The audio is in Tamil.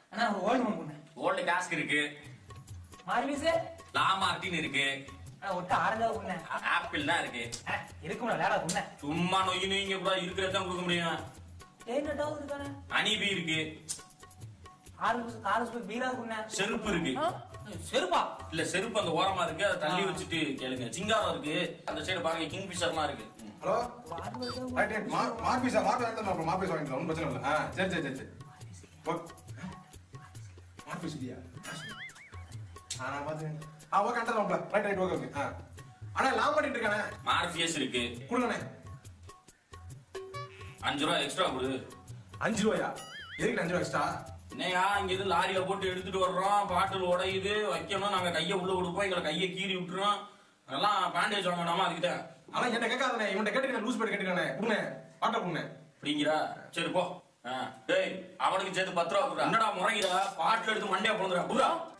அண்ணா ஒரு ஓல்டு மண் கொடுங்க ஓல்டு காஸ்க் இருக்கு மார்வீஸ் லாமார்டின் இருக்கு அண்ணா ஒட்டு ஆரஞ்சா கொடுங்க ஆப்பிள் தான் இருக்கு அண்ணா இருக்கும்ல விளையாட கொடுங்க சும்மா நொய் நொய்ங்க கூட இருக்கிறதான் கொடுக்க முடியும் தேர்னட்டாவது இருக்கானே அனிபி இருக்கு ஆறு ஆறு ஸ்பூன் பீரா கொடுங்க செருப்பு இருக்கு ஆ? செருப்பா இல்ல செருப்பு அந்த ஓரமா இருக்கு அதை தள்ளி வச்சுட்டு கேளுங்க சிங்காரம் இருக்கு அந்த சைடு பாருங்க கிங் ஃபிஷர்லாம் இருக்கு ம். ஹலோ ரைட் ரைட் மா மார்பீஸா மார்பி வாங்கிட்டு அப்புறம் மார்பீஸ் வாங்கிட்டு ஒன்றும் பிரச்சனை இல்லை ஆ சரி சரி சரி சரி ஓகே மார்பீஸ் இல்லையா ஆ நான் பார்த்துக்கேன் ஆ ஓகே அண்டர் மாப்பிள ரைட் ரைட் ஓகே ஓகே ஆ அண்ணா லாபம் பண்ணிட்டு இருக்கானே மார்பியஸ் இருக்கு கொடுங்கண்ணே அஞ்சு ரூபா எக்ஸ்ட்ரா கொடு அஞ்சு ரூபாயா எதுக்கு அஞ்சு ரூபா எக்ஸ்ட்ரா என்னையா இங்க இருந்து லாரியில போட்டு எடுத்துட்டு வர்றோம் பாட்டில் உடையுது வைக்கணும் நாங்க கையை உள்ள கொடுப்போம் எங்களை கையை கீறி விட்டுறோம் அதெல்லாம் பேண்டேஜ் வாங்க வேணாமா அதுக்கிட்ட ஆனா என்ன கேட்காதண்ணே இவன்ட்ட கேட்டுக்கிறேன் லூஸ் பேட் கேட்டுக்கிறேன் கொடுங்க பாட்டை கொடுங்க அப்படிங்கிறா சரி போ ஆ, டேய் அவனுக்கு சேர்த்து பத்து ரூபா கொடுறா என்னடா முறைகிறா பாட்டில் எடுத்து மண்டையா போந்துடா குடுறா